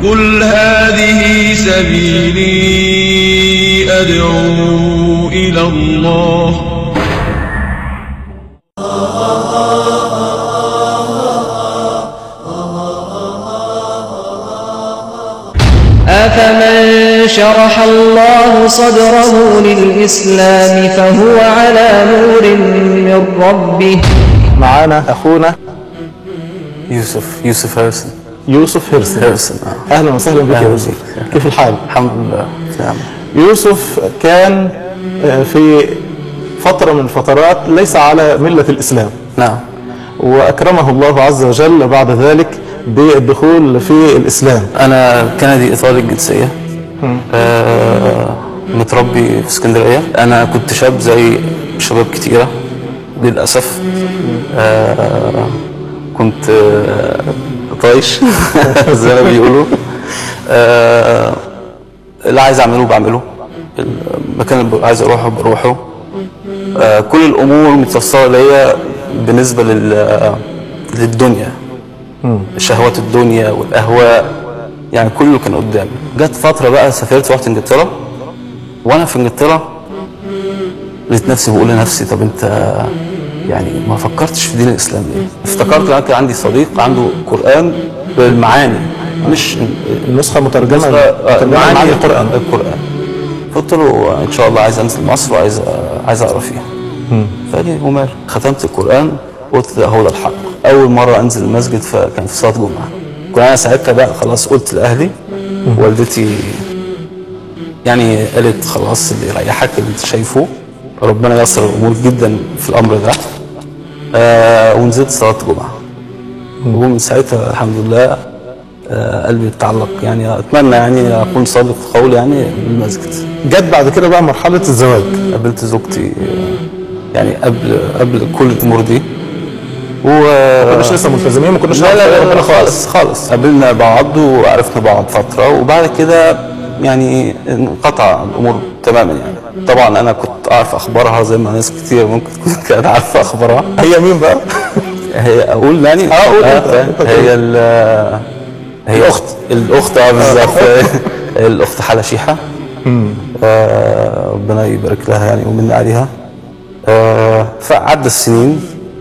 قل هذه سبيلي أدعو إلى الله أفمن شرح الله صدره للإسلام فهو على نور من ربه معانا اخونا يوسف يوسف هيرسون يوسف هرسن هيرسون آه. اهلا وسهلا بك يا أهلا يوسف بك. كيف الحال الحمد لله نعم يوسف كان آه، في فترة من الفترات ليس على ملة الإسلام نعم وأكرمه الله عز وجل بعد ذلك بالدخول في الإسلام انا كندي ايطالي الجنسيه آه متربي في اسكندريه انا كنت شاب زي شباب كتيره للاسف آه كنت آه طايش زي ما بيقولوا آه اللي عايز اعمله بعمله المكان اللي عايز اروحه بروحه آه كل الامور متوصله ليا بالنسبه لل للدنيا شهوات الدنيا والاهواء يعني كله كان قدامي جت فتره بقى سافرت رحت انجلترا وانا في انجلترا لقيت نفسي بقول لنفسي طب انت يعني ما فكرتش في دين الاسلام ليه؟ افتكرت انا كان عندي صديق عنده قران بالمعاني مش النسخة مترجمة نسخة- آه، مترجمة معاني القرآن القران قلت له ان شاء الله عايز انزل مصر وعايز عايز اقرا فيها فقال لي ومال ختمت القران قلت ده هو ده الحق اول مره انزل المسجد فكان في صلاه جمعه كنت انا ساعتها بقى خلاص قلت لاهلي والدتي يعني قالت خلاص اللي يريحك اللي انت شايفه ربنا ييسر الامور جدا في الامر ده آه ونزلت صلاه جمعه ومن ساعتها الحمد لله آه قلبي اتعلق يعني اتمنى يعني اكون صادق في قولي يعني بالمسجد جت بعد كده بقى مرحلة الزواج قابلت زوجتي آه، يعني قبل قبل كل الامور دي و ما كناش لسه ملتزمين ما كناش لا لا نعرف لا, ربنا لا خالص خالص قابلنا بعض وعرفنا بعض فترة وبعد كده يعني انقطع الأمور تماما يعني طبعا أنا كنت أعرف أخبارها زي ما ناس كتير ممكن تكون كانت عارفة أخبارها هي مين بقى؟ هي أقول يعني آه، قول أنت. فاهم؟ أنت هي ال هي الأخت. الأخت اه بالظبط الأخت حلا شيحة آه، ربنا يبارك لها يعني ومن عليها آه، فعدى السنين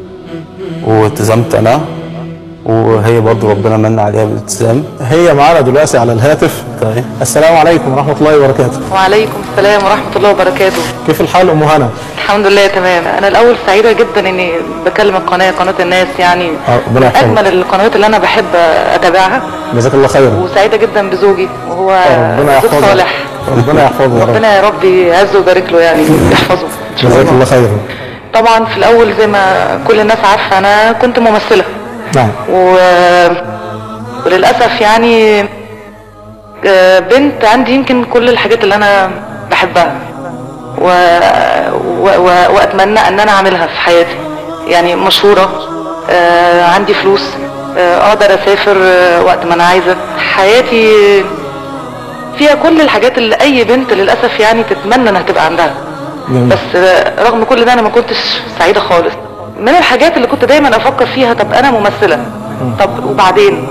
والتزمت أنا وهي برضو ربنا من عليها بالالتزام هي معانا دلوقتي على الهاتف طيب السلام عليكم ورحمة الله وبركاته وعليكم السلام ورحمة الله وبركاته كيف الحال أم هنا؟ الحمد لله تمام أنا الأول سعيدة جدا إني بكلم القناة قناة الناس يعني آه، ربنا يحفظك. أجمل القنوات اللي أنا بحب أتابعها جزاك الله خيرا وسعيدة جدا بزوجي وهو ربنا زوج يحفظه صالح ربنا يحفظه يا رب ربنا يا رب يعزه ويبارك له يعني يحفظه إن شاء جزاك الله خيرا طبعا في الأول زي ما كل الناس عارفة أنا كنت ممثلة نعم و... وللأسف يعني آه، بنت عندي يمكن كل الحاجات اللي أنا بحبها و... و... و... وأتمنى أن أنا أعملها في حياتي يعني مشهورة آه، عندي فلوس آه، أقدر أسافر آه، وقت ما أنا عايزة حياتي فيها كل الحاجات اللي أي بنت للأسف يعني تتمنى أنها تبقى عندها جميل. بس آه، رغم كل ده انا ما كنتش سعيده خالص من الحاجات اللي كنت دايما افكر فيها طب انا ممثله طب وبعدين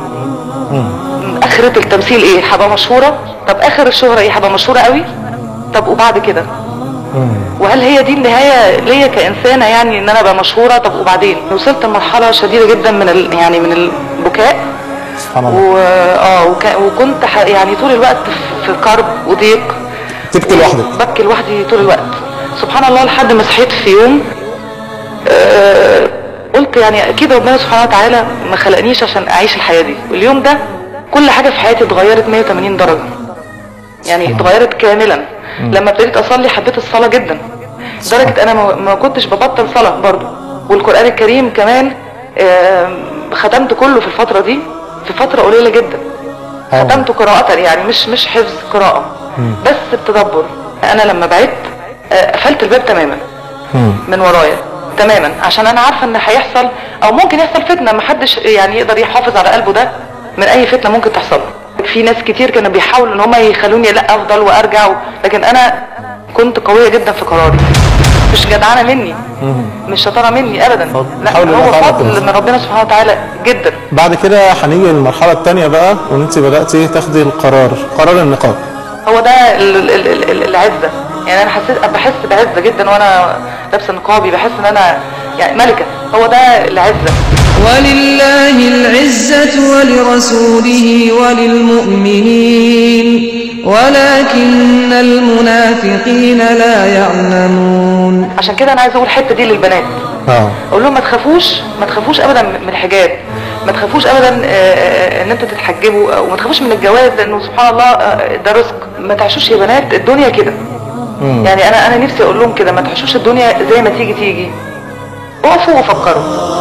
اخرة التمثيل ايه هبقى مشهوره طب اخر الشهره ايه هبقى مشهوره قوي طب وبعد كده وهل هي دي النهايه ليا كانسانه يعني ان انا ابقى مشهوره طب وبعدين وصلت لمرحله شديده جدا من ال... يعني من البكاء سبحان الله و... اه وك... وكنت ح... يعني طول الوقت في- في كرب وضيق تبكي لوحدك ببكي لوحدي طول الوقت سبحان الله لحد ما صحيت في يوم آه، قلت يعني اكيد ربنا سبحانه وتعالى ما خلقنيش عشان اعيش الحياه دي واليوم ده كل حاجه في حياتي اتغيرت 180 درجه يعني اتغيرت كاملا لما ابتديت اصلي حبيت الصلاه جدا لدرجه انا ما- ما كنتش ببطل صلاه برضو والقران الكريم كمان آه، ختمت كله في الفتره دي في فتره قليله جدا آه. ختمته قراءة يعني مش مش حفظ قراءة بس التدبر انا لما بعدت آه، قفلت الباب تماما من ورايا تماما عشان انا عارفه ان هيحصل او ممكن يحصل فتنه محدش يعني يقدر يحافظ على قلبه ده من اي فتنه ممكن تحصل له. في ناس كتير كانوا بيحاولوا ان هم يخلوني لا افضل وارجع و... لكن انا كنت قويه جدا في قراري مش جدعانه مني مش شطاره مني ابدا لا حاول هو الله تعالى فضل كده. من ربنا سبحانه وتعالى جدا بعد كده هنيجي للمرحله الثانيه بقى وان انت بداتي تاخدي القرار قرار النقاب هو ده ال- ال- ال- ال- العزه يعني انا حسيت بحس بعزه جدا وانا لابسه نقابي بحس ان انا يعني ملكه هو ده العزه ولله العزة ولرسوله وللمؤمنين ولكن المنافقين لا يعلمون عشان كده انا عايزه اقول الحته دي للبنات اه اقول لهم ما تخافوش ما تخافوش ابدا من الحجاب ما تخافوش ابدا آه، آه، ان انتوا تتحجبوا وما تخافوش من الجواز لانه سبحان الله آه، ده رزق ما تعيشوش يا بنات الدنيا كده يعني انا انا نفسي اقول لهم كده ما تعيشوش الدنيا زي ما تيجي تيجي اقفوا وفكروا